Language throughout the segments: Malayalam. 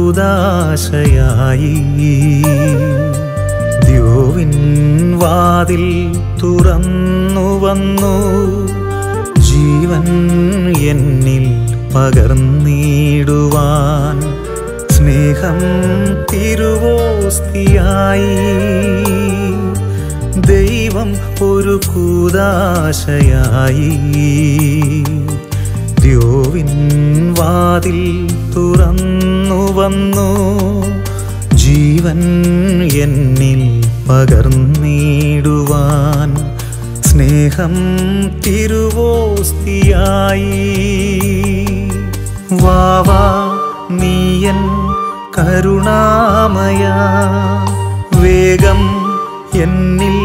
കൂതാശയായി ദ്യോവിൻ വാതിൽ തുറന്നു വന്നു ജീവൻ എന്നിൽ പകർന്നിടുവാൻ സ്നേഹം തിരുവോസ്തിയായി ദൈവം ഒരു കൂതാശയായി ദ്യോവിൻ വാതിൽ തുറന്നു വന്നു ജീവൻ എന്നിൽ പകർന്നിടുവാൻ സ്നേഹം തിരുവോസ്തിയായി വാവാ നീയൻ കരുണാമയ വേഗം എന്നിൽ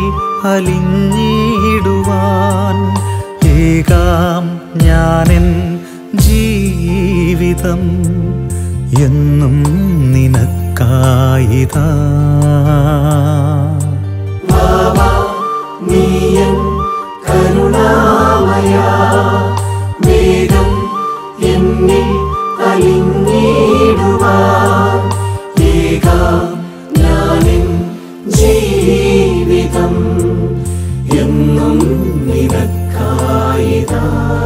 അലിഞ്ഞിടുവാൻ ഏകാം ഞാനെൻ ജീവിതം എന്നും നിനക്കായിതാ നീയൻ കരുണാമയ വേഗം എന്നിൽ അലിഞ്ഞിടുവാൻ ഏകാം ഞാനിൻ ജീവിതം എന്നും നിനക്കായിതാ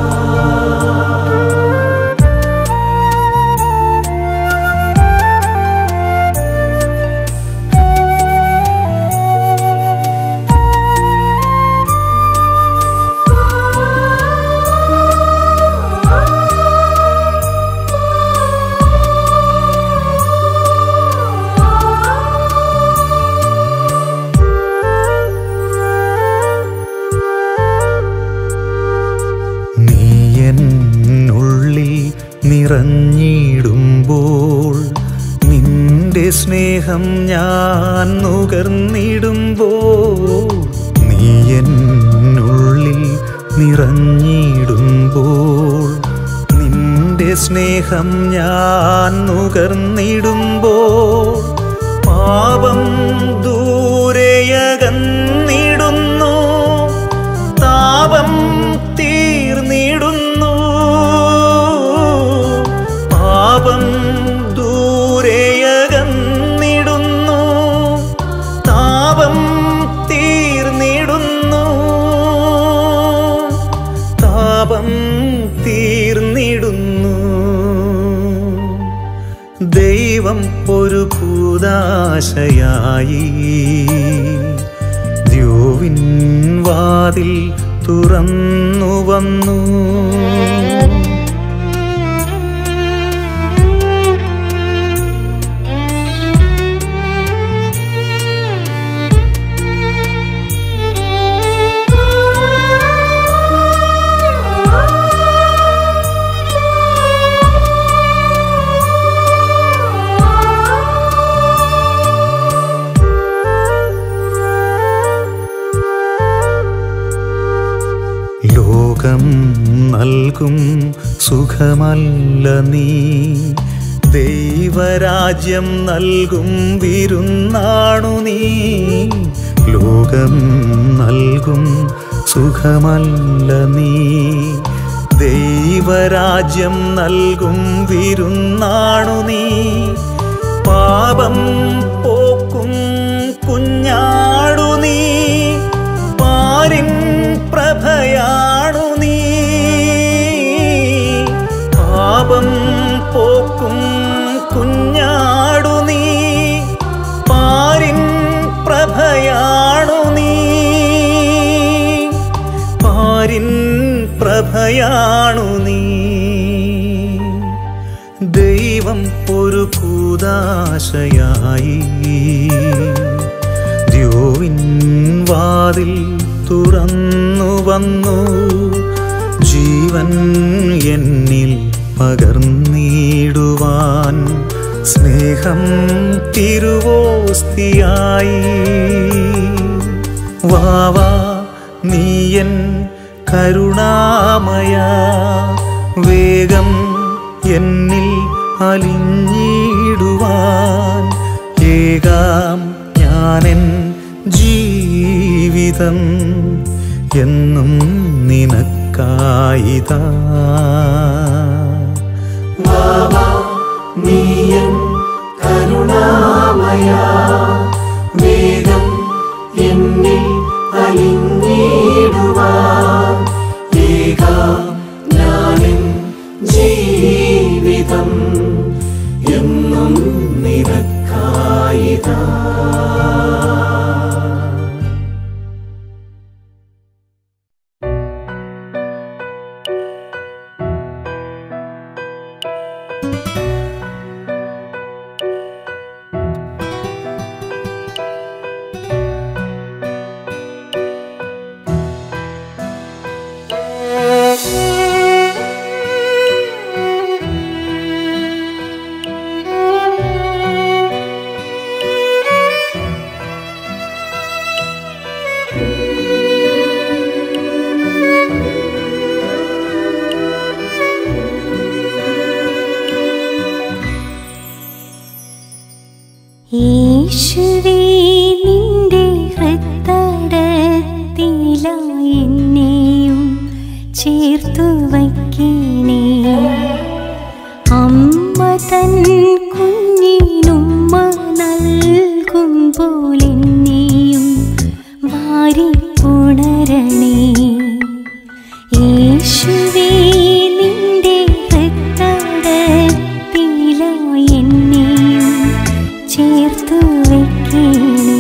നീ എന്നുള്ളിൽ നിറഞ്ഞിടുമ്പോൾ നിന്റെ സ്നേഹം ഞാൻ നുകർന്നിടുമ്പോൾ നീ എന്നുള്ളിൽ നിറഞ്ഞിടുമ്പോൾ നിന്റെ സ്നേഹം ഞാൻ നുകർന്നിടുമ്പോൾ പാപം ദൂരെയകന്നിടുന്നു താപം തീർന്നിടുന്നു പാപം ദൂരെയകന്നിടുന്നു താപം തീർന്നിടുന്നു താപം തീർന്നിടുന്നു ദൈവം ഒരു കൂതാശയായി ദ്യോവിൻ വാതിൽ തുറന്നു വന്നു ലോകം നൽകും സുഖമല്ല നീ ദൈവരാജ്യം നൽകും വിരുന്നാണു നീ ലോകം നൽകും സുഖമല്ല നീ ദൈവരാജ്യം നൽകും വിരുന്നാണു നീ പാപം പോക്കും കുഞ്ഞാടു നീ പാരിൻ പ്രഭയാണു നീ പാപം പോക്കും കുഞ്ഞാടു നീ പാരിൻ പ്രഭയാണു നീ പാരിൻ പ്രഭയാണു നീ ദൈവം ഒരു കൂതാശയായി ദ്യോവിൻ വാതിൽ തുറന്നു വന്നു ജീവൻ എന്നിൽ പകർന്നിടുവാൻ സ്നേഹം തിരുവോസ്തിയായി വാവാ നീയൻ കരുണാമയ വേഗം എന്നിൽ അലിഞ്ഞിടുവാൻ ഏകാം ഞാനെൻ ജീവിതം എന്നും നിനക്കായിതാ വാവാ നീയൻ കരുണാമയ വേഗം എന്നിൽ അലിഞ്ഞിടുവാൻ ഏക ഞാനിൻ ജീവിതം എന്നും നിനക്കായിതാ യേശുവേ നിന്റെ ഹൃത്തടത്തിലായി എന്നെയും ചേർത്തു വയ്ക്കണേ അമ്മ തൻ കുഞ്ഞിനുമ്മ നൽകുമ്പോൾ എന്നെയും വാരി പുണരണേ യേശുവേ നിന്റെ ഹൃത്തടത്തിലായി എന്നെയും ചേർത്തു വയ്ക്കണേ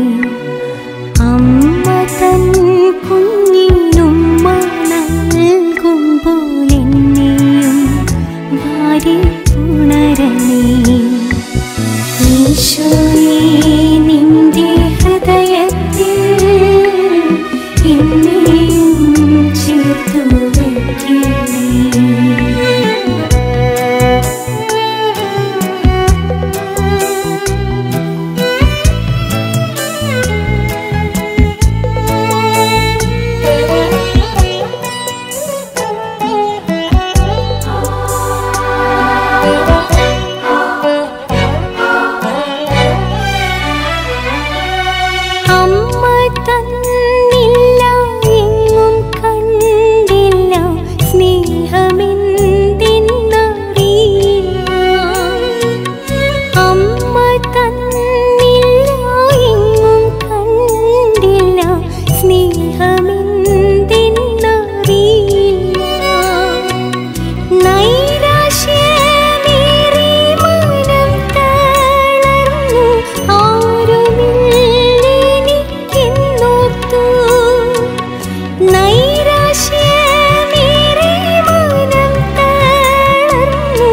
അമ്മ തൻ കുഞ്ഞിനുമ്മ നൽകുമ്പോൾ എന്നെയും വാരി ഉണരണേ ഈശോയെ നിന്റെ ഹൃദയത്തിൽ എന്നെയും ചേർത്തു വയ്ക്കണേ അമ്മ തന്നില്ല എങ്ങും കണ്ടില്ല സ്നേഹമെന്തെന്നറിയില്ല അമ്മ തന്നില്ല എങ്ങും കണ്ടില്ല സ്നേഹമെന്തെന്നറിയില്ല നൈരാശ്യമേറി മനം തളർന്നു ആരുമില്ലെനിക്കെന്നോർത്തു നൈരാശ്യമേറി മനം തളർന്നു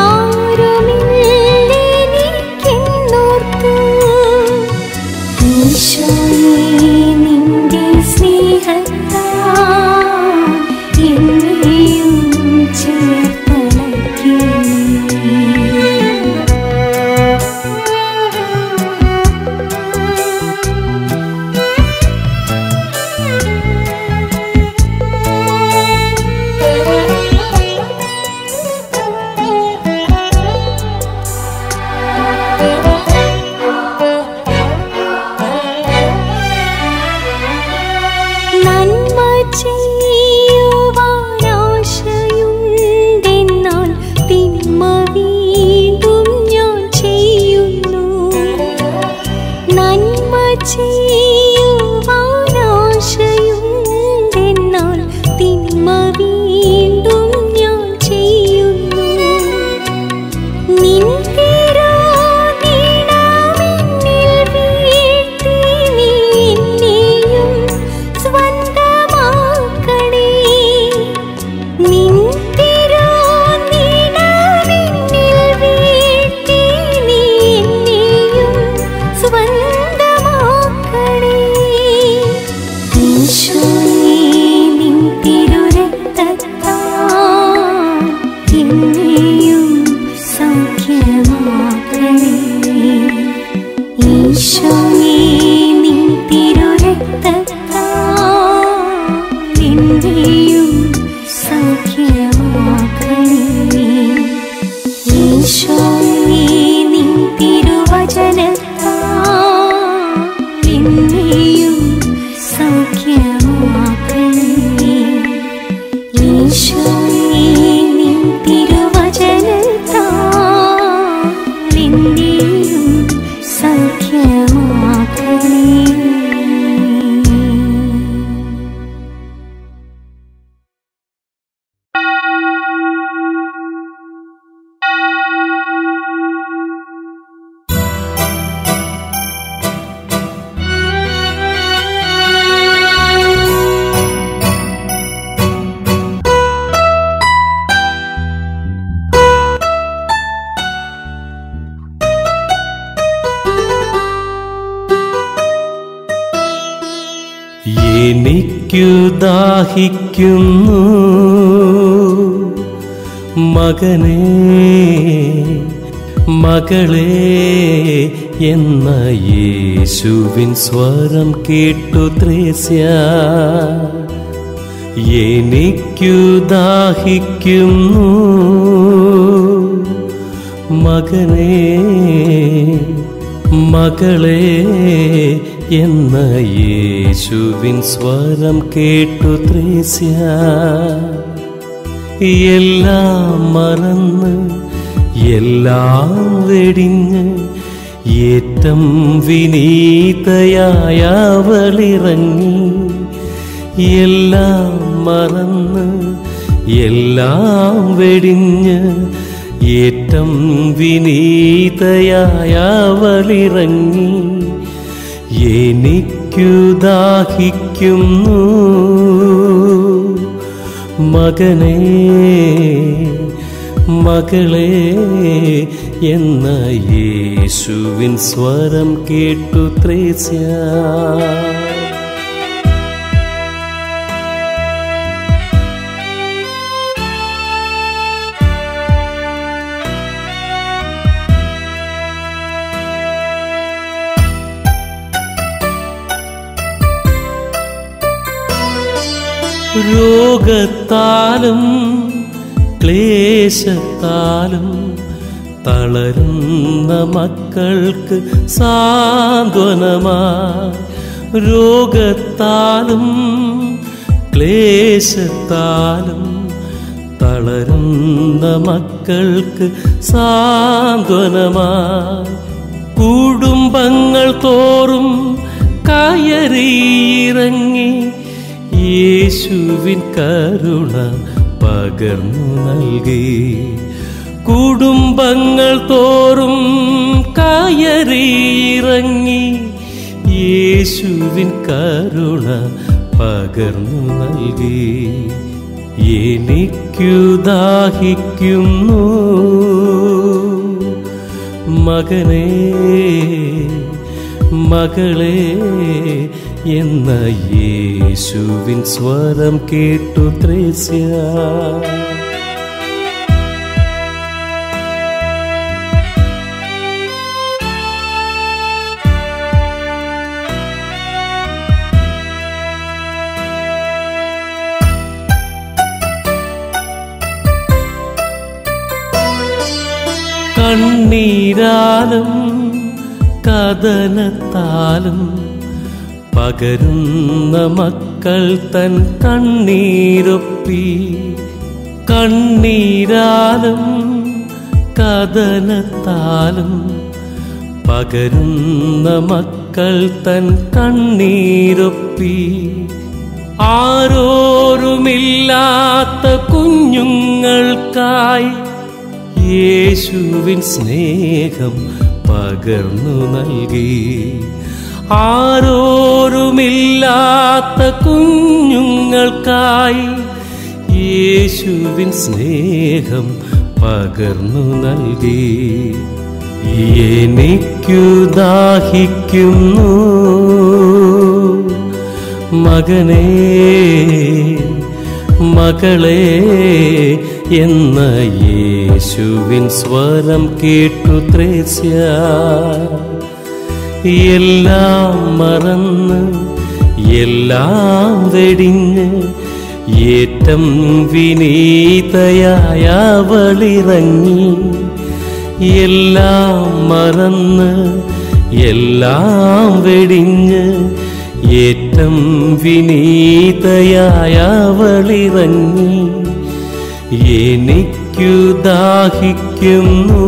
ആരുമില്ലെനിക്കെന്നോർത്തു ഈശോയെ നിന്റെ സ്നേഹത്താൽ എന്നെയും ചേർത്തണയ്ക്കണേ നന്മ ചെയ്യുവാനാശയുണ്ടെന്നാൽ തിന്മ വീണ്ടും ഞാൻ ചെയ്യുന്നു നന്മ ചെയ്യുവാനാശയുണ്ടെന്നാൽ തിന്മ വീണ്ടും ഞാൻ ചെയ്യുന്നു നിൻ തിരുനീണമെന്നിൽ വീഴ്ത്തി നീ എന്നെയും സ്വന്തമാക്കണേ. നിൻ തിരുനീണമെന്നിൽ വീഴ്ത്തി നീ എന്നെയും സ്വന്തമാക്കണേ. ഈശോയേ, നിൻ തിരുരക്തത്താൽ എന്നെയും സൗഖ്യമാക്കണേ. ഈശോയേ, നിൻ തിരുരക്തത്താൽ എന്നെയും സൗഖ്യമാക്കണേ. ഈശോയേ, നിൻ തിരുവചനത്താൽ എന്നെയും സൗഖ്യമാക്കണേ ഈശോയേ നിൻ തിരുവചനത്താൽ എന്നെയും എനിക്കു ദാഹിക്കുന്നു മകനേ മകളെ എന്ന യേശുവിൻ സ്വരം കേട്ടു ത്രേസ്യ എനിക്കു ദാഹിക്കുന്നു മകനേ മകളെ എന്ന യേശുവിൻ സ്വരം കേട്ടു ത്രേസ്യ എല്ലാം മറന്ന് എല്ലാം വെടിഞ്ഞ് ഏറ്റം വിനീതയായ അവളിറങ്ങി എല്ലാം മറന്ന് എല്ലാം വെടിഞ്ഞ് ഏറ്റം വിനീതയായ അവളിറങ്ങി എനിക്കു ദാഹിക്കുന്നു മകനേ മകളെ എന്ന യേശുവിൻ സ്വരം കേട്ടു ത്രേസ്യ രോഗത്താലും ക്ലേശത്താലും തളരുന്ന മക്കൾക്ക് സാന്ത്വനമായി രോഗത്താലും ക്ലേശത്താലും തളരുന്ന മക്കൾക്ക് സാന്ത്വനമായി കുടുംബങ്ങൾ തോറും കയറിയിറങ്ങി യേശുവിൻ കരുണ പകർന്നു നൽകി കുടുംബങ്ങൾ തോറും കയറിയിറങ്ങി യേശുവിൻ കരുണ പകർന്നു നൽകി എനിക്കു ദാഹിക്കുന്നു മകനേ മകളെ എന്ന യേശുവിൻ സ്വരം കേട്ടു ത്രേസ്യ കണ്ണീരാലും കഥനത്താലും പകരുന്ന മക്കൾ തൻ കണ്ണീരൊപ്പി കണ്ണീരാലും കഥനത്താലും പകരുന്ന മക്കൾ തൻ കണ്ണീരൊപ്പി ആരോരുമില്ലാത്ത കുഞ്ഞുങ്ങൾക്കായി യേശുവിൻ സ്നേഹം പകർന്നു നൽകി ആരോരുമില്ലാത്ത കുഞ്ഞുങ്ങൾക്കായി യേശുവിൻ സ്നേഹം പകർന്നു നൽകി എനിക്കു ദാഹിക്കുന്നു മകനേ മകളെ എന്ന യേശുവിൻ സ്വരം കേട്ടു ത്രേസ്യ എല്ലാം മറന്ന് എല്ലാം വെടിഞ്ഞ് ഏറ്റം വിനീതയായ അവളിറങ്ങി എല്ലാം മറന്ന് എല്ലാം വെടിഞ്ഞ് ഏറ്റം വിനീതയായ അവളിറങ്ങി എനിക്കു ദാഹിക്കുന്നു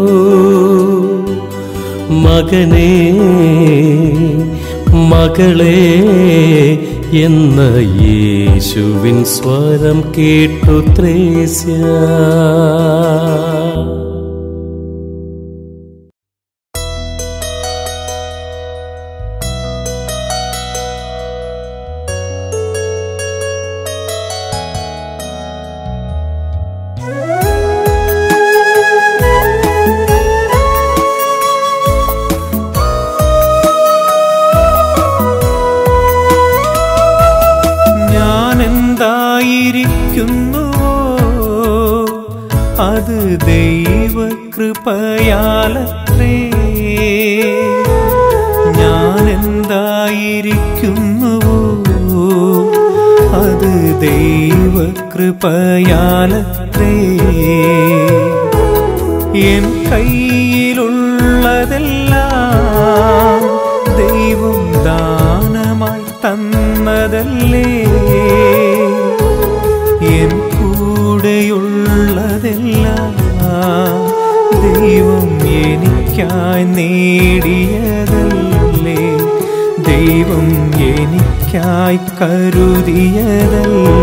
മകനേ മകളെ എന്ന യേശുവിൻ സ്വരം കേട്ടു ത്രേസ്യ ആ അത് ദൈവകൃപയാലത്രേ ഞാൻ എന്തായിരിക്കുന്നുവോ അത് ദൈവകൃപയാലത്രേ എൻ കയ്യിലുള്ളതെല്ലാം ദൈവം ദാനമായി തന്നതല്ലേ എൻ കൂടെയുള്ളതെല്ലാം ദൈവം എനിക്കായി നേടിയതല്ലേ ദൈവം എനിക്കായി കരുതിയതല്ലേ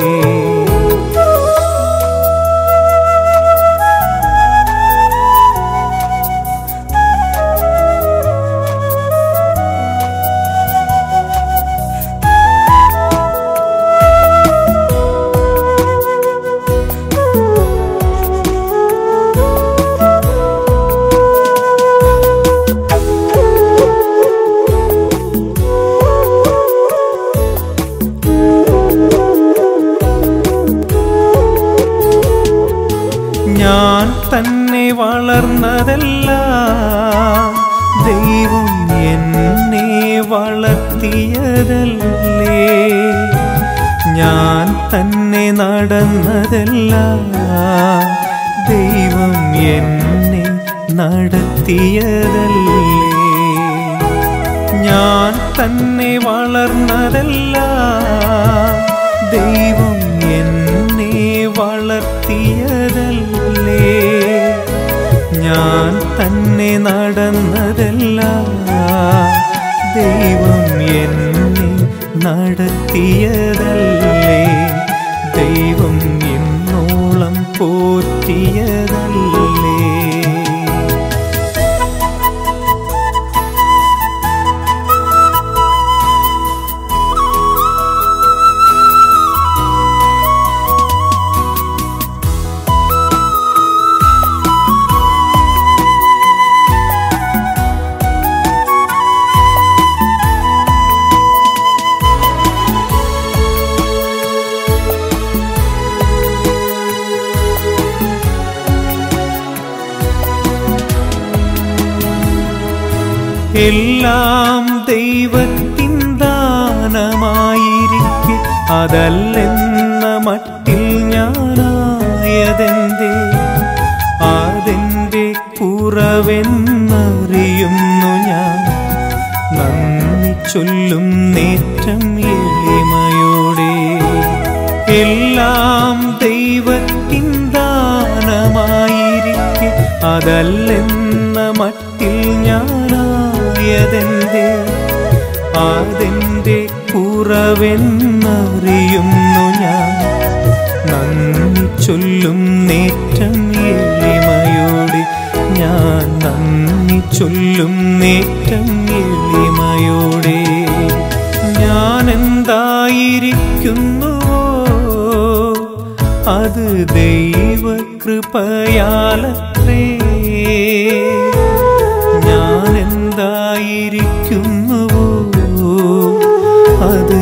ഞാൻ തന്നെ വളർന്നതല്ല ദൈവം എന്നെ വളർത്തിയതല്ലേ ഞാൻ തന്നെ നടന്നതല്ല ദൈവം എന്നെ നടത്തിയതല്ലേ ഞാൻ തന്നെ വളർന്നതല്ല ദൈവം എന്നെ വളർത്തിയതല്ലേ ഞാൻ തന്നെ നടന്നതല്ല ദൈവം എന്നെ നടത്തിയതല്ലേ ദൈവം ഇന്നോളം പോറ്റിയതല്ലേ എല്ലാം ദൈവത്തിൻ ദാനമായിരിക്കെ അതല്ലെന്ന മട്ടിൽ ഞാനായതെന്തേ അതെന്റെ കുറവെന്നറിയുന്നു ഞാൻ നന്ദി ചൊല്ലും നേറ്റം എളിമയോടെ എല്ലാം ദൈവത്തിൻ ദാനമായിരിക്കെ അതല്ലെന്ന മട്ടിൽ ഞാനായതെന്തേ അതെന്റെ കുറവെന്നറിയുന്നു ഞാൻ നന്ദി ചൊല്ലും നേറ്റം എളിമയോടെ ഞാൻ നന്ദി ചൊല്ലും നേറ്റം എളിമയോടെ ഞാൻ എന്തായിരിക്കുന്നുവോ അത് ദൈവകൃപയാലത്രേ ഞാൻ എന്തായിരിക്കുന്നുവോ അത്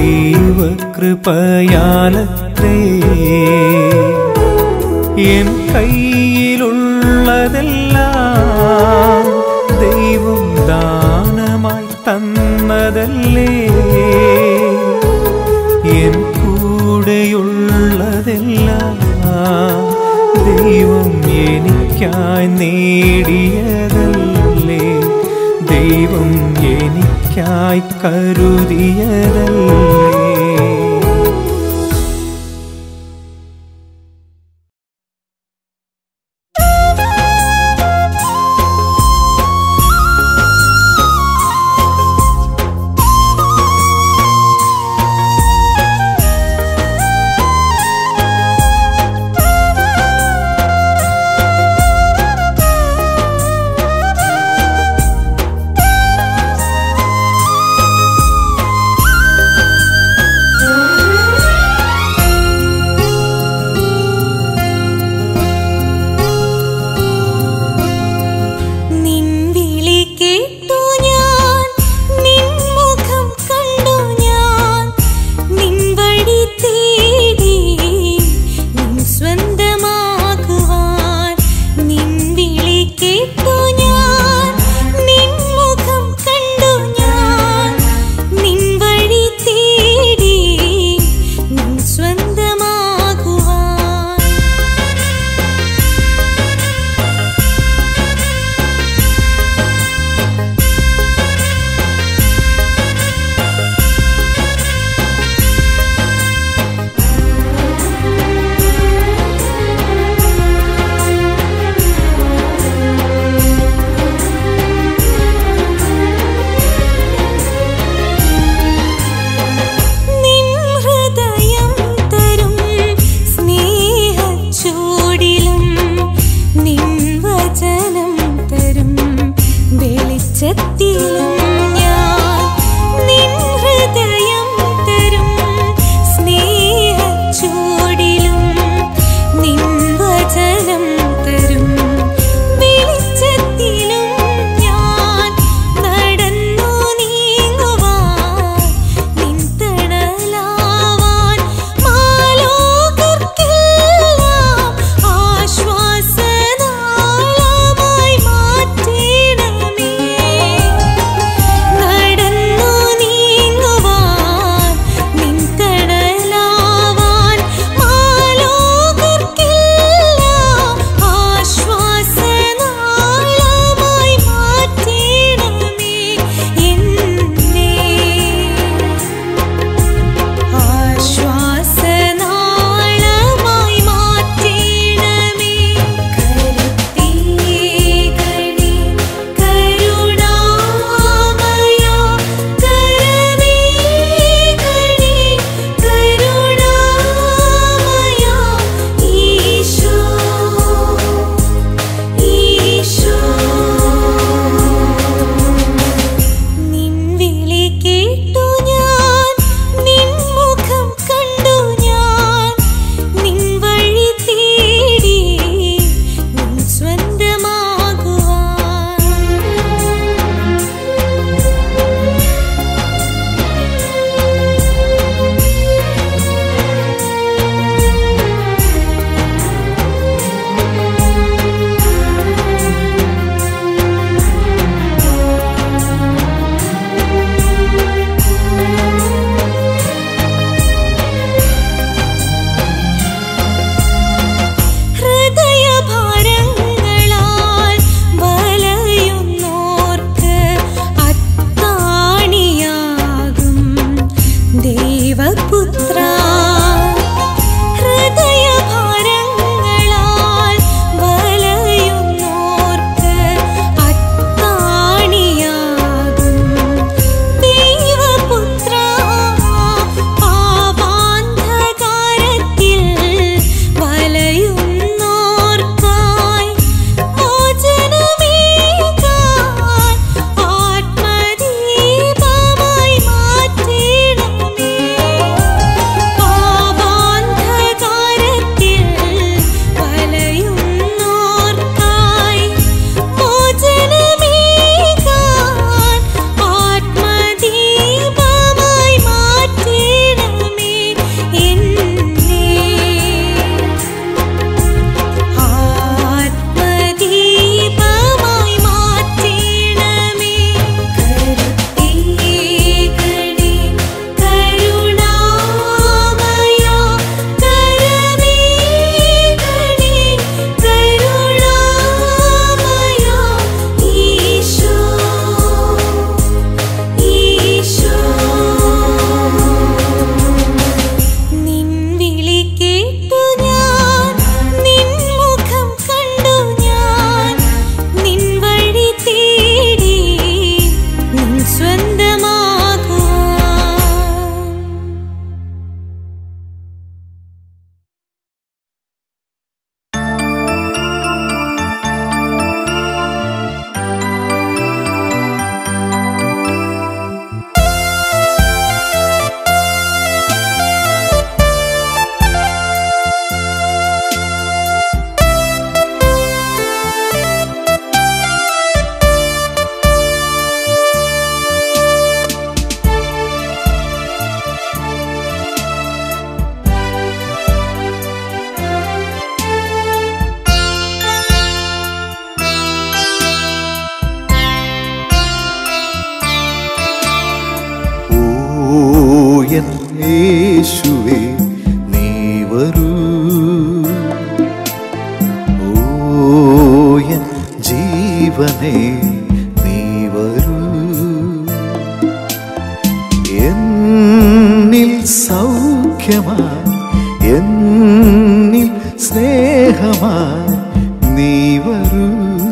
ദൈവകൃപയാലത്രേ എൻ കയ്യിലുള്ളതെല്ലാം ദൈവം ദാനമായി തന്നതല്ലേ എൻ കൂടെയുള്ളതെല്ലാം ദൈവം എനിക്കായി നേടിയതല്ലേ ദൈവം എനിക്കായി കരുതിയതല്ലേ യേശുവേ വെളിച്ചത്തിലും ഞാൻ നിൻ ഹൃദയം തരും സ്നേഹച്ചൂടിലും നിൻ വചനം തരും വെളിച്ചത്തിലും ഞാൻ നടന്നു നീങ്ങുവാൻ നിൻ തണലാവാൻ മാലോകർക്കെല്ലാം ആശ്വാസനാളമായി മാറ്റണമേ നടന്നു നീങ്ങുവാൻ നിൻ തണലാവാൻ മാലോകർക്കെല്ലാം ആശ്വാസനാളമായി മാറ്റണമേ എന്നെ ആശ്വാസനാളമായി മാറ്റണമേ കരുത്തേകണേ കരുണാമയ കരമേകണേ കരുണാമയ ഈശോ ഈശോ നിൻ വിളി കേട്ടു ഞാൻ നിൻ മുഖം കണ്ടു ഞാൻ നിൻ വഴി തേടി നിൻ സ്വന്തമാകുവാൻ ഹൃദയഭാരങ്ങളാൽ വലയുന്നോർക്ക് അത്താണിയാകും ദൈവപുത്ര ഹൃദയഭാരങ്ങളാൽ വലയുന്നോർക്ക് അത്താണിയാകും ദൈവപുത്ര പാപാന്ധകാരത്തിൽ വലയുന്നോർക്കായി മോചനമേകാൻ ആത്മദീപമായി മാറ്റണമേ പാപാന്ധകാരത്തിൽ വലയുന്നോർക്കായി മോചനമേകാൻ ആത്മദീപമായി മാറ്റണമേ എന്നെ ആത്മദീപമായി മാറ്റണമേ കരുത്തേകണേ കരുണാമയ കരമേകണേ കരുണാമയ ഈശോ ഈശോ നിൻ വിളി കേട്ടു ഞാൻ നിൻ മുഖം കണ്ടു ഞാൻ നിൻ വഴി തേടി നിൻ സ്വന്തമാകുവാൻ ഓ എൻ യേശുവേ നീ വരൂ ഓ എൻ ജീവനേ നീ വരൂ എന്നിൽ സൗഖ്യമായി എന്നിൽ സ്നേഹമായി നീ വരൂ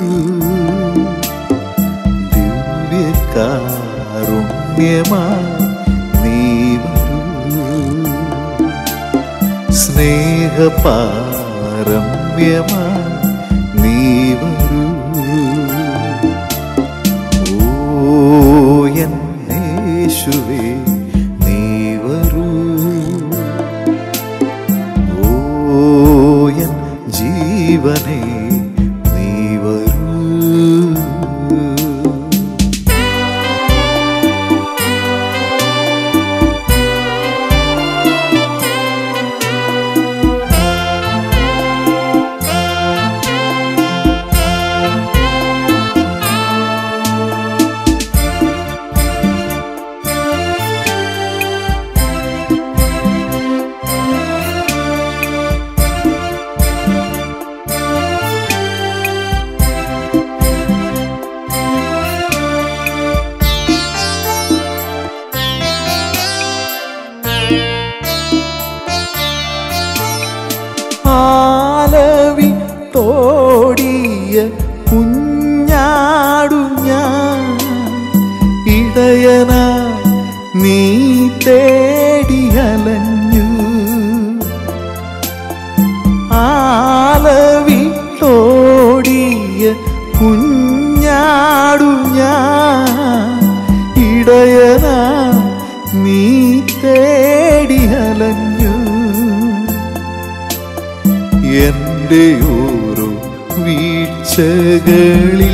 ദിവ്യകാരുണ്യമായി നീ വരൂ സ്നേഹപാരമ്യമായി നീ വരൂ ഓ ഇടയന നീ തേടിയലഞ്ഞു ആലവിട്ടോടിയ കുഞ്ഞാടു ഞാൻ ഇടയന നീ തേടിയലഞ്ഞു എൻ്റെ ഓരോ വീഴ്ചകളിൽ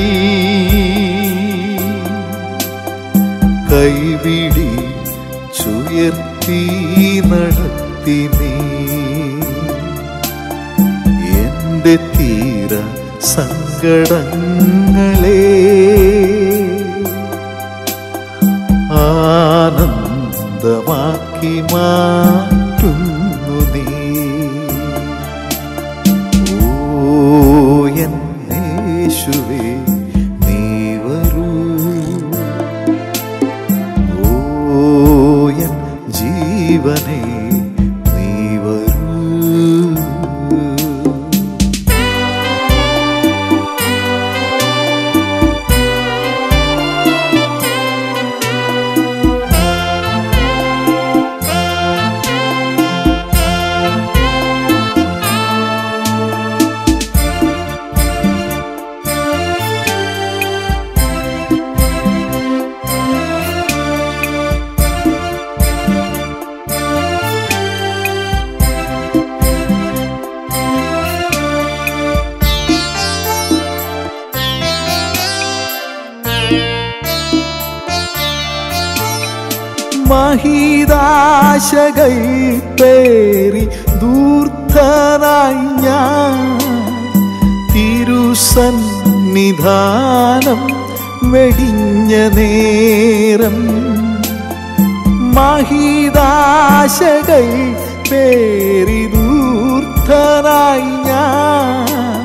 കൈപിടി ചുയർത്തി നടത്തി നീ എൻ്റെ തീര സങ്കടങ്ങളെ ആനന്ദമാക്കി മാറ്റുന്നു നീ ഓ എൻ യേശുവേ നീ വരൂ ഓ എൻ ജീവനേ നീ വരൂ മഹിതാശകൾ പേറി ദൂർത്തനായി ഞാൻ തിരുസന്നിധാനം വെടിഞ്ഞ നേരം മഹിതാശകൾ പേറി ദൂർത്തനായി ഞാൻ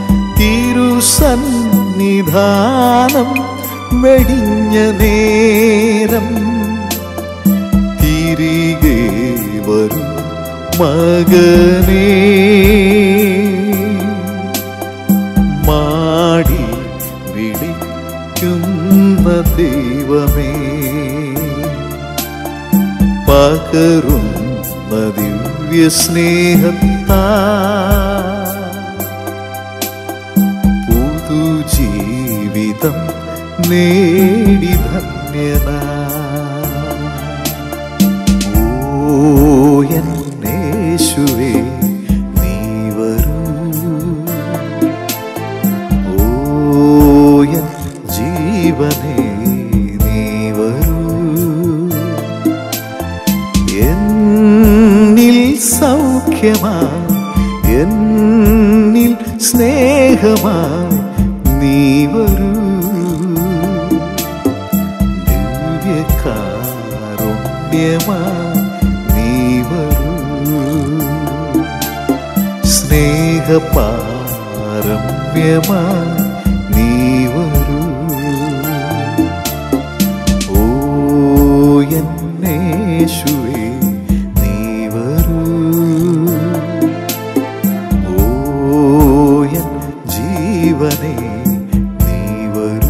തിരുസന്നിധാനം വെടിഞ്ഞ നേരം തിരികെ വരും മകനേ മാടി വിളിക്കുന്ന ദൈവമേ പകരുന്ന ദിവ്യ സ്നേഹത്താ പുതുജീവിതം നേടി ധന്യനാ ഓ എൻ യേശുവേ നീ വരൂ ഓ എൻ ജീവനേ നീ വരൂ എന്നിൽ സൗഖ്യമാ എന്നിൽ സ്നേഹമാ നീ വരൂ ദിവ്യകാരുണ്യമാ നീ വരൂ സ്നേഹപാരമ്യമാ നീ വരൂ ഓ എന്നേശുവേ നീ വരൂ ഓ എൻ ജീവനേ നീ വരൂ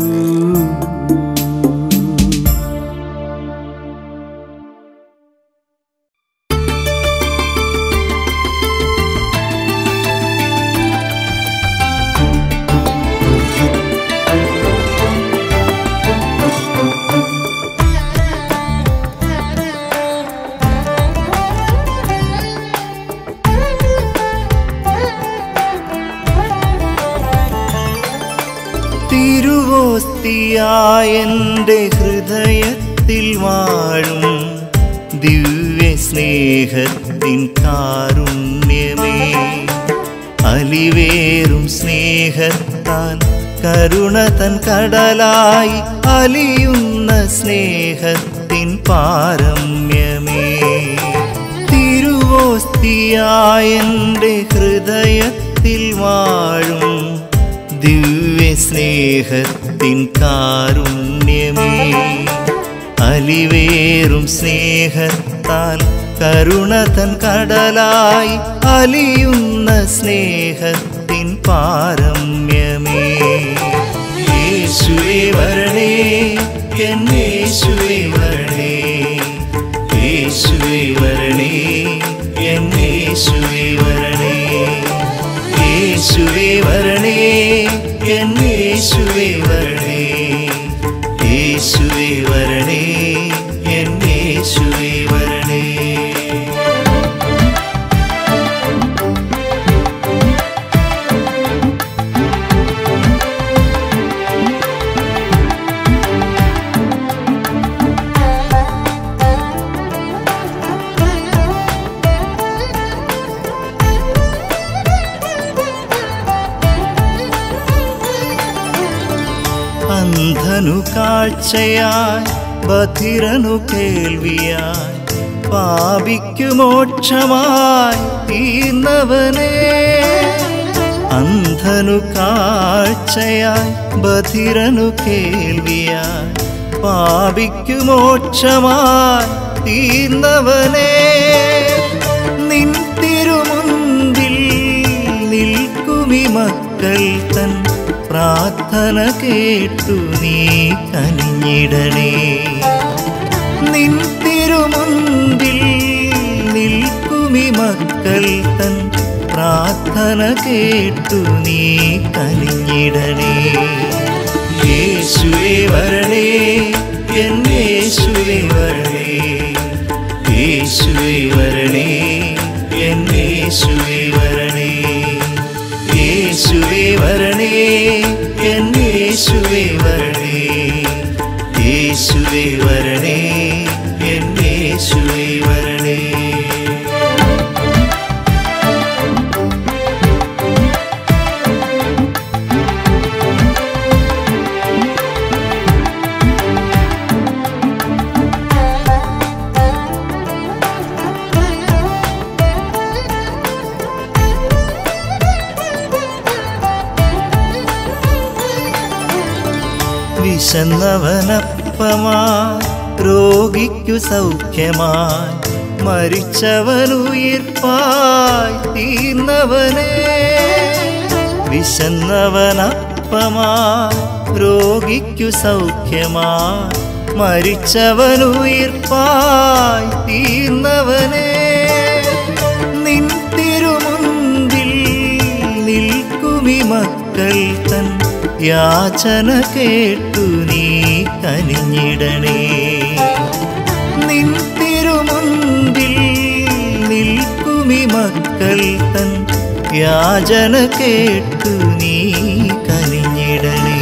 തിരുവോസ്തിയായെൻ്റെ ഹൃദയത്തിൽ വാഴും ദിവ്യ സ്നേഹത്തിൻ കാരുണ്യമേ അലിവേറും സ്നേഹത്താൽ കരുണ തൻ കടലായി അലിയുന്ന സ്നേഹത്തിൻ പാരമ്യമേ തിരുവോസ്തിയായെൻ്റെ ഹൃദയത്തിൽ വാഴും ദിവ്യ സ്നേഹത്തിൻ കാരുണ്യമേ അലിവേറും സ്നേഹത്താൽ കരുണ തൻ കടലായി അലിയുന്ന സ്നേഹത്തിൻ പാരമ്യമേ യേശുവേ വരണേ എന്നേ യേശുവേ വരണേ യേശുവേ വരണേ എൻ യേശുവേ വരണേ യേശുവേ വരണേ എൻ യേശുവേ വരണേ യേശുവേ വരണേ എൻ യേശുവേ വരണേ അന്ധനു കാഴ്ചയായി ബധിരനു കേൾവിയായി പാപിക്കു മോക്ഷമായി തീർന്നവനെ അന്ധനു കാഴ്ചയായി ബധിരനു കേൾവിയായി പാപിക്കു മോക്ഷമായി തീർന്നവനെ നിൻ തിരുമുൻപിൽ നിൽക്കുമി മക്കൾ തൻ പ്രാർത്ഥന കേട്ടു നീ കനിഞ്ഞിടണേ നിൻ തിരുമുൻപിൽ നിൽക്കുമി മക്കൾ തൻ പ്രാർത്ഥന കേട്ടു നീ കനിഞ്ഞിടണേ യേശുവേ വരണേ എൻ യേശുവേ വരണേ യേശുവേ വരണേ എൻ യേശുവേ വരണേ യേശുവേ വരണേ എൻ യേശുവേ വരണേ യേശുവേ വരണേ എൻ യേശുവേ വരണേ വിശന്നവനപ്പമായി രോഗിക്കു സൗഖ്യമായി മരിച്ചവനുയിർപ്പായി തീർന്നവനെ വിശന്നവനപ്പമായി രോഗിക്കു സൗഖ്യമായി മരിച്ചവനുയിർപ്പായി തീർന്നവനെ നിൻ തിരുമുൻപിൽ നിൽക്കുമി മക്കൾ തൻ യാചന കേട്ടു നീ കനിഞ്ഞിടണേ നിൻ തിരുമുൻപിൽ നിൽക്കുമി മക്കൾ തൻ യാചന കേട്ടു നീ കനിഞ്ഞിടണേ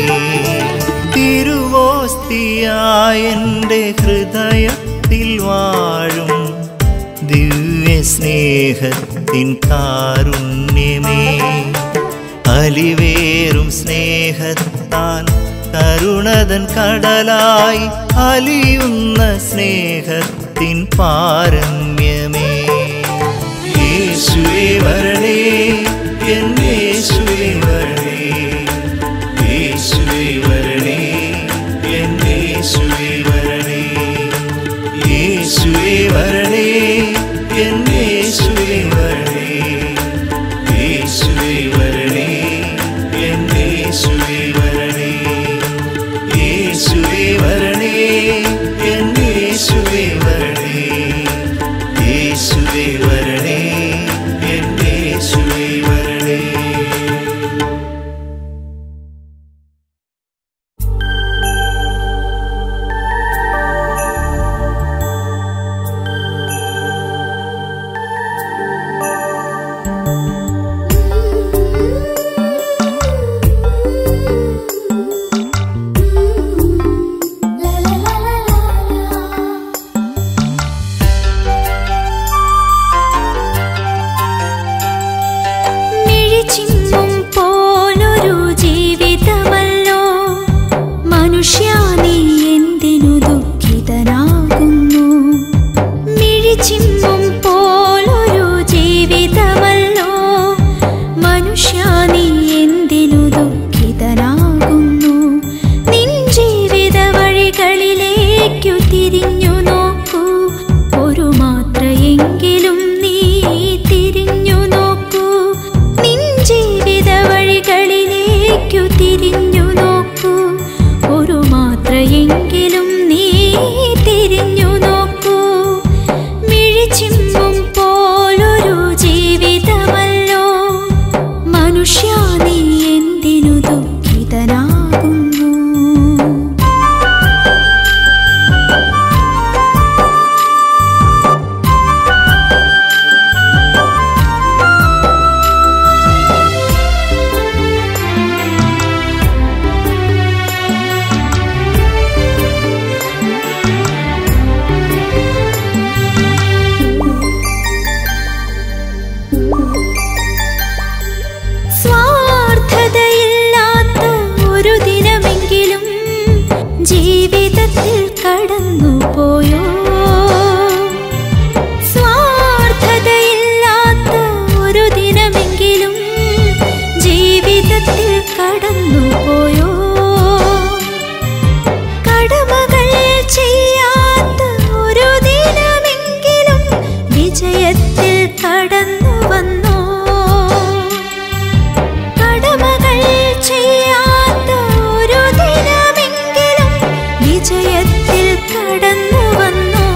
തിരുവോസ്തിയായ എൻ്റെ ഹൃദയത്തിൽ വാഴും ദിവ്യ സ്നേഹത്തിൻ കാരുണ്യമേ അലിവേറും സ്നേഹത്താൽ കരുണതൻ കടലായി അലിയുന്ന സ്നേഹത്തിൻ പാരമ്യമേ യേശുവേ വരണേ എൻ യേശുവേ വരണേ യേശുവേ വരണേ എൻ യേശുവേ വരണേ യേശുവേ വരണേ എൻ യേശുവേ വരണേ യേശുവേ വരണേ എൻ യേശുവേ വരണേ യേശുവേ വരണേ എൻ യേശുവേ വരണേ യേശുവേ വരണേ എൻ യേശുവേ വരണേ മിഴിച്ചിങ്ങും പോലൊരു ജീവിതമല്ലോ മനുഷ്യ നീ എന്തിനു ദുഃഖിതനാകുന്നു മിഴിച്ചിങ്ങും പോലൊരു ജീവിതമല്ലോ മനുഷ്യ നീ എന്തിനു ദുഃഖിതനാകുന്നു നിൻ ജീവിത വഴികളിലേക്കു തിരിഞ്ഞു നോക്കൂ ഒരു മാത്രയെങ്കിലും നീ തിരിഞ്ഞു നോക്കൂ നിൻ ജീവിത വഴികളിലേക്കു തിരിഞ്ഞു നോക്കൂ ഒരു മാത്രയെങ്കിലും നീ ജീവിതത്തിൽ കടന്നു പോയോ സ്വാർത്ഥതയില്ലാത്ത ഒരു ദിനമെങ്കിലും ജീവിതത്തിൽ കടന്നു പോയോ കടമകൾ ചെയ്യാത്ത ഒരു ദിനമെങ്കിലും വിജയത്തിൽ കടന്നു വന്നോ കടമകൾ ചെയ്യാത്ത ഒരു ദിനമെങ്കിലും വിജയത്തിൽ കടന്നു വന്നോ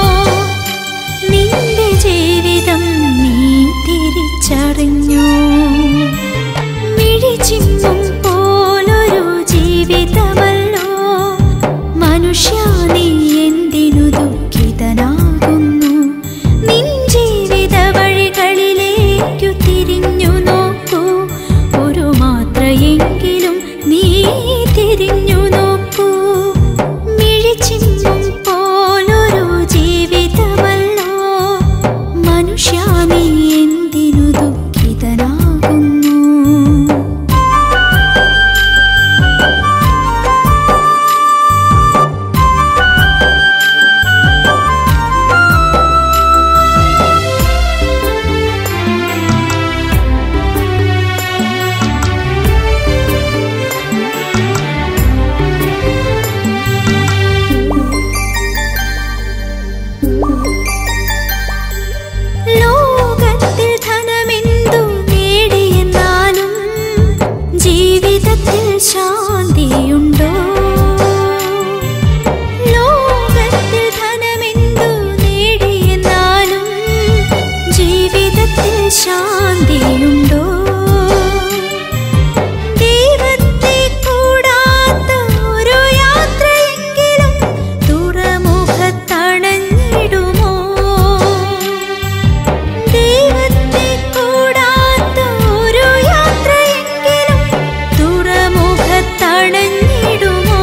നിന്റെ ജീവിതം നീ തിരിച്ചറിഞ്ഞു മിഴിച്ചിമ്മും പോലൊരു ജീവിതമല്ലോ മനുഷ്യ നീ എന്തിനു ദുഃഖിതനാകുന്നു നിൻ ജീവിത വഴികളിലേക്കു തിരിഞ്ഞു നോക്കൂ ഒരു മാത്രയെങ്കിലും നീ തിരിഞ്ഞു നോക്കൂ മിഴിച്ചിമ്മും പോലൊരു ജീവിതമല്ലോ മനുഷ്യ നീ എന്തിനു ദുഃഖിതനാകുന്നു ലോകത്തിൽ ധനമെന്തു നേടിയെന്നാലും ജീവിതത്തിൽ ശാന്തിയുണ്ടോ ലോകത്തിൽ ധനമെന്തു നേടിയെന്നാലും ജീവിതത്തിൽ ശാന്തിയുണ്ടോ ദൈവത്തെ കൂടാത്ത ഒരു യാത്രയെങ്കിലും തുറമുഖത്തണഞ്ഞിടുമോ ദൈവത്തെ കൂടാത്ത ഒരു യാത്രയെങ്കിലും തുറമുഖത്തണഞ്ഞിടുമോ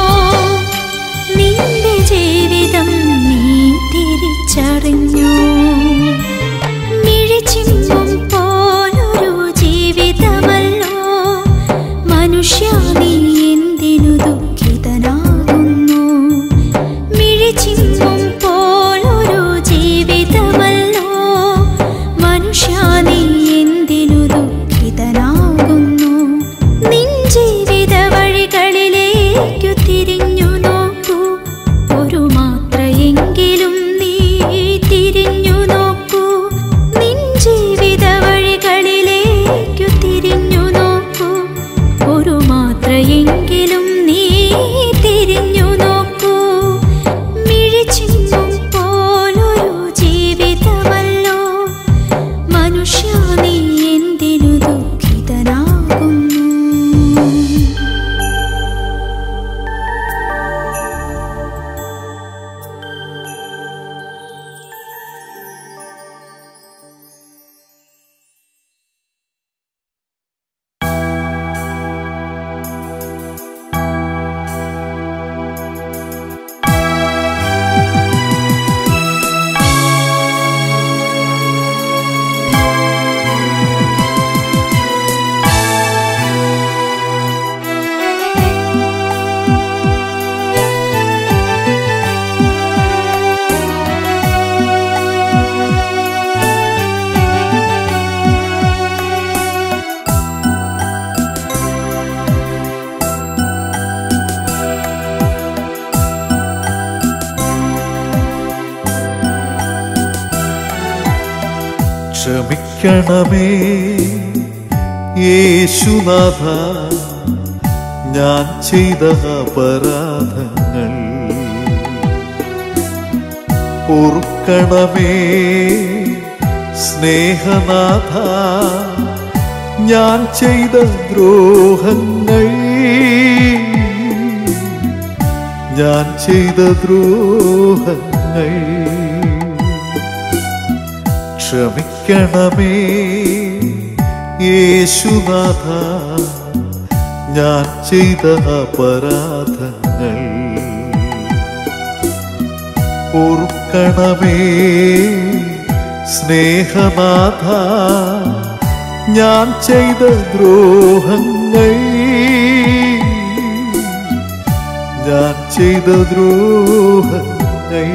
നിന്റെ ജീവിതം നീ തിരിച്ചറിഞ്ഞു മിഴിച്ചിമ്മും പോലൊരു ജീവിതമല്ലോ മനുഷ്യ നീ എന്തിനു ദുഃഖിതനാകുന്നു മിഴിച്ചിമ്മും പോലൊരു ജീവിതമല്ലോ മനുഷ്യ നീ എന്തിനു ദുഃഖിതനാകുന്നു നിൻ ജീവിത വഴികളിലേക്കു തിരിഞ്ഞു നോക്കൂ ഒരു മാത്രയെങ്കിലും നീ തിരിഞ്ഞു നോക്കൂ നിൻ ജീവിത വഴികളിലേക്കു തിരിഞ്ഞു നോക്കൂ ഒരു മാത്രയെങ്കിലും നീ തിരിഞ്ഞു നോക്കൂ മിഴിച്ചിങ്ങും പോലൊരു ജീവിതമല്ലോ മനുഷ്യ നീ എന്തിനു ദുഃഖിതനാകുന്നു ക്ഷമിക്കണമേ യേശുനാഥ ഞാൻ ചെയ്ത അപരാധങ്ങൾ പൊറുക്കണമേ സ്നേഹനാഥ ഞാൻ ചെയ്ത ദ്രോഹങ്ങൾ ഞാൻ ചെയ്ത ദ്രോഹങ്ങൾ ക്ഷമിക്കണമേ യേശുനാഥ ഞാൻ ചെയ്ത അപരാധങ്ങൾ ഓർക്കണമേ സ്നേഹനാഥ ഞാൻ ചെയ്ത ദ്രോഹങ്ങൾ ഞാൻ ചെയ്ത ദ്രോഹങ്ങൾ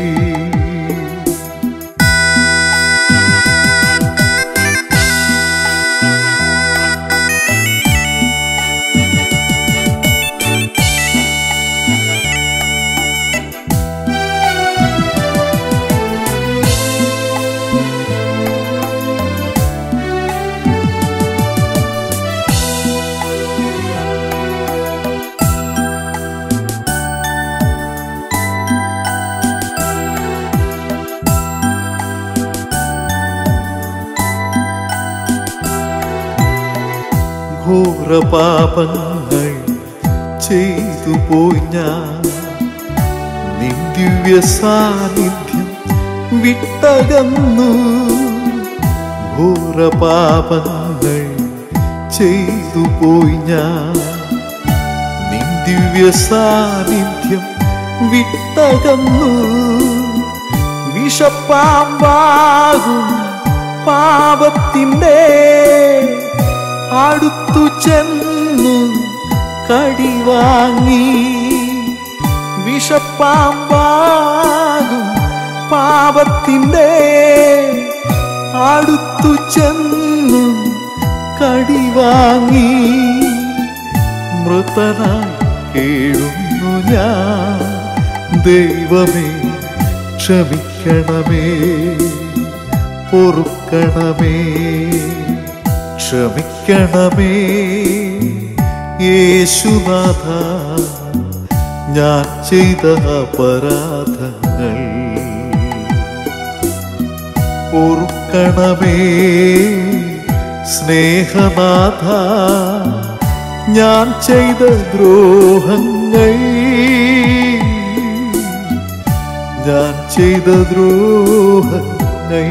ഘോരപാപങ്ങൾ ചെയ്തു പോയി ഞാൻ നിൻ ദിവ്യ സാന്നിധ്യം വിട്ടകന്നു ഘോരപാപങ്ങൾ ചെയ്തു പോയി ഞാൻ നിൻ ദിവ്യ സാന്നിധ്യം വിട്ടകന്നു വിഷപ്പാമ്പാകും പാപത്തിൻ്റെ അടുത്തു ചെന്നു കടിവാങ്ങി വിഷപ്പാമ്പാകും പാപത്തിൻ്റെ അടുത്തു ചെന്നു കടിവാങ്ങി മൃതനായി കേഴുന്നു ഞാൻ ദൈവമേ ക്ഷമിക്കണമേ പൊറുക്കണമേ ക്ഷമിക്കണമേ യേശുനാഥ ഞാൻ ചെയ്ത അപരാധങ്ങൾ പൊറുക്കണമേ സ്നേഹനാഥ ഞാൻ ചെയ്ത ദ്രോഹങ്ങൾ ഞാൻ ചെയ്ത ദ്രോഹങ്ങൾ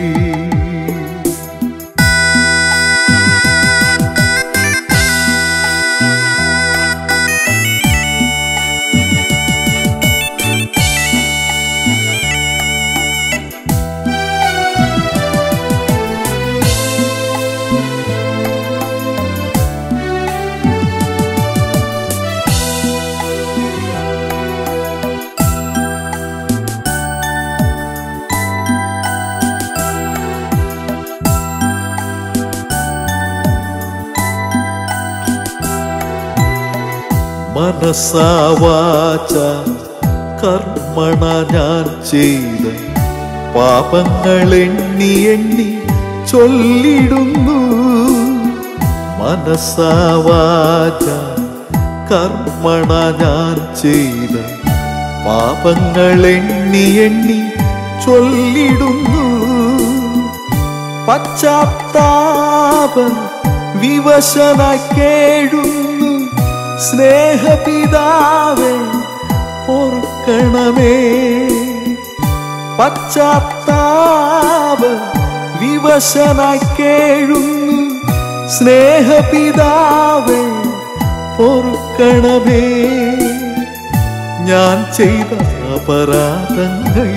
മനസ്സാവാച കർമ്മണ ഞാൻ ചെയ്ത പാപങ്ങൾ എണ്ണി എണ്ണി ചൊല്ലിടുന്നു മനസ്സാവാച കർമ്മണ ഞാൻ ചെയ്ത പാപങ്ങൾ എണ്ണി എണ്ണി ചൊല്ലിടുന്നു പശ്ചാത്താപ വിവശനായി കേഴുന്നു സ്നേഹപിതാവേ ഓർക്കണമേ പശ്ചാത്താപ വിവശനായി കേഴുന്നു സ്നേഹപിതാവേ ഓർക്കണമേ ഞാൻ ചെയ്ത അപരാധങ്ങൾ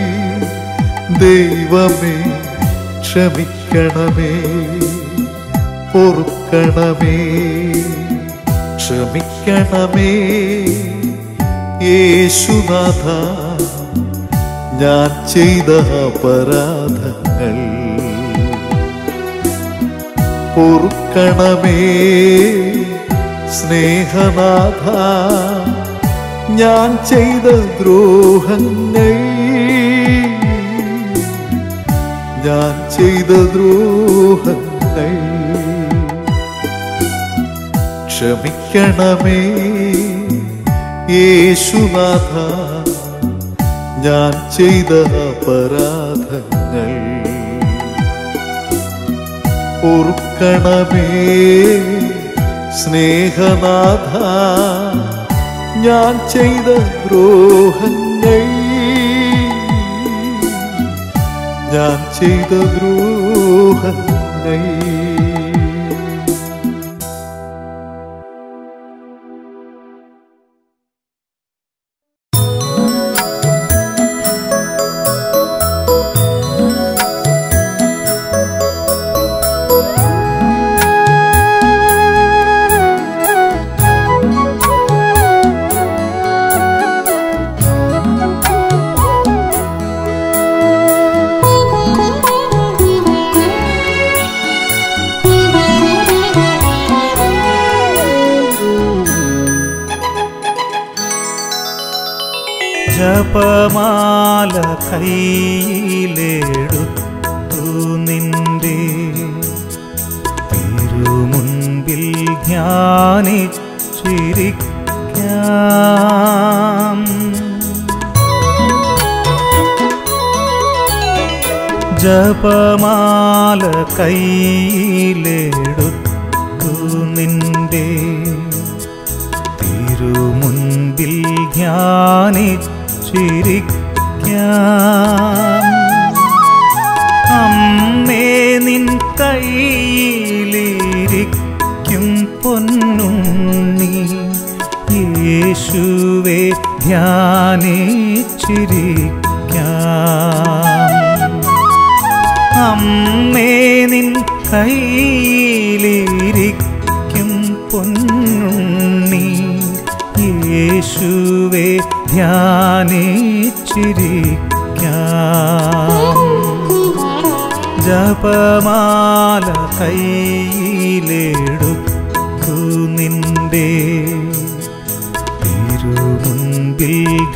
ദൈവമേ ക്ഷമിക്കണമേ പൊറുക്കണമേ ക്ഷമിക്കണമേ യേശുനാഥ ഞാൻ ചെയ്ത അപരാധങ്ങൾ പൊറുക്കണമേ സ്നേഹനാഥ ഞാൻ ചെയ്ത ദ്രോഹങ്ങൾ ഞാൻ ചെയ്ത ദ്രോഹങ്ങൾ ക്ഷമിക്കണമേ യേശുനാഥ ഞാൻ ചെയ്ത അപരാധങ്ങൾ ഓർക്കണമേ സ്നേഹനാഥ ഞാൻ ചെയ്ത ദ്രോഹങ്ങൾ ഞാൻ ചെയ്ത ദ്രോഹങ്ങൾ യേശുവേ ജപമാല കയ്യിലെടുത്തു നിന്റെ തിരുമുൻപിൽ ധ്യാനിച്ചിരിക്കാം ജപമാല കയ്യിലെടുത്തു നിന്റെ തിരുമുൻപിൽ ധ്യാനിച്ചിരിക്കാം അമ്മേ നിൻ കയ്യിലിരിക്കും പൊന്നുണ്ണി യേശുവെ ധ്യാനിച്ചിരിക്കാം അമ്മേ നിൻ കയ്യിലിരിക്കും പൊന്നുണ്ണി യേശുവെ ധ്യാനിച്ചിരിക്കാം ജപമാല കയ്യിലെടുത്തു നിന്റെ തിരുമുൻപിൽ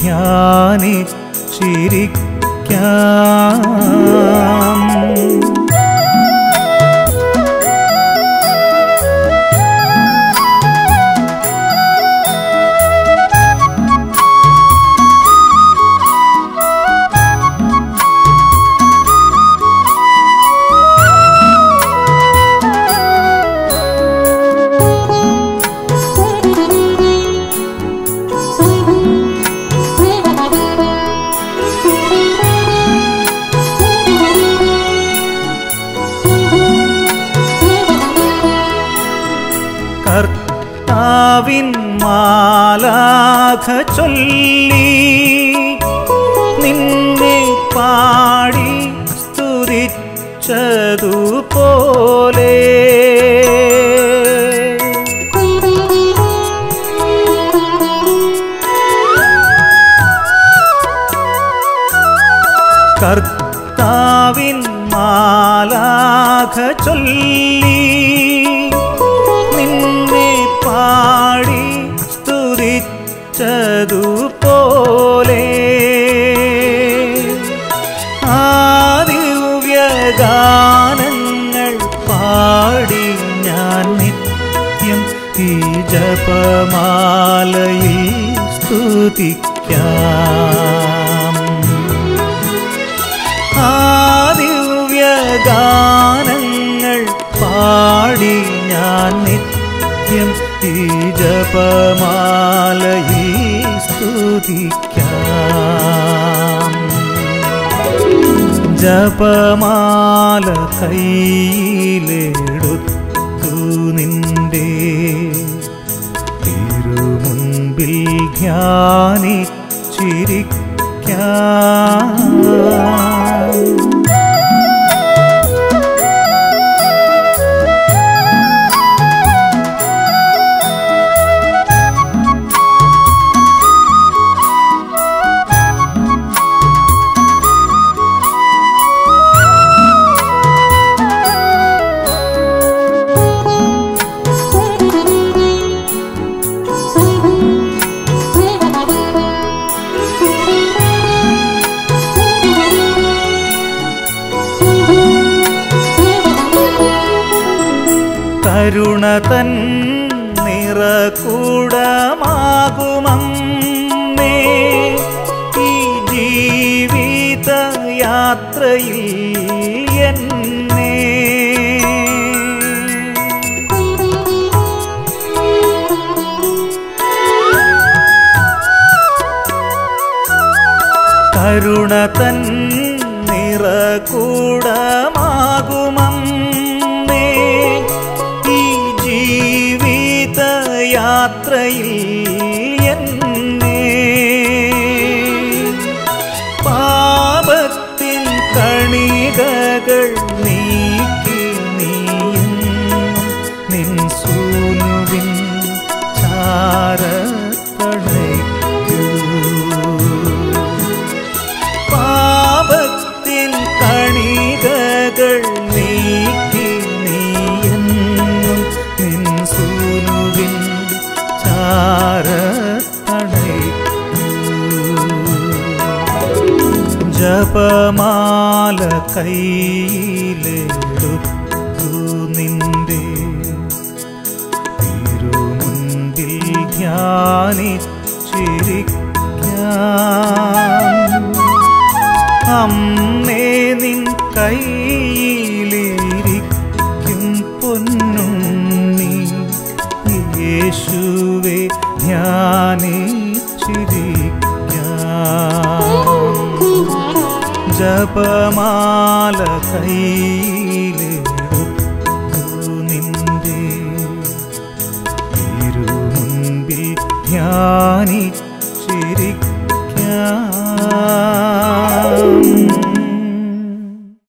ധ്യാനിച്ചിരിക്കാം കർത്താവിൻ മാലാഖ ചൊല്ലി നിന്നെ പാടി സ്തുതിച്ചതുപോലെ കർത്താവിൻ മാലാഖ ചൊല്ലി നിന്നെ പാടി സ്തുതിച്ചതുപോലെ ആദിവ്യഗാനങ്ങൾ പാടി ഞാൻ നിത്യം ഈ ജപമാലയിൽ സ്തുതിക്കാം ആദിവ്യഗാനങ്ങൾ പാടി ഞാൻ നിത്യം ഈ ജപമാലയിൽ സ്തുതിക്കാം ജപമാല കയ്യിലെടുത്തു നിന്റെ തിരുമുൻപിൽ ധ്യാനിച്ചിരിക്കാം കരുണ തൻ നിറകൂടമാകുമമ്മേ ഈ ജീവിത യാത്രയിൽ എന്നെ കരുണ തൻ നിറകൂടമാകുമമ്മേ ഈ ജീവിത യാത്രയിൽ എന്നെ പാപത്തിൻ കണികകൾ നീക്കി നീയെന്നും നിൻ സൂനുവിൻ ചാരത്തണയ്ക്കൂ പാപത്തിൻ കണികകൾ ജപമാല കയ്യിലെടുത്തു നിന്റെ തിരുമുൻപിൽ ധ്യാനിച്ചിരിക്കാം അമ്മേ നിൻ കയ്യിലിരിക്കും പൊന്നുണ്ണി യേശുവെ ധ്യാനിച്ചിരിക്കാം ജപമാല കയ്യിലെടുത്തു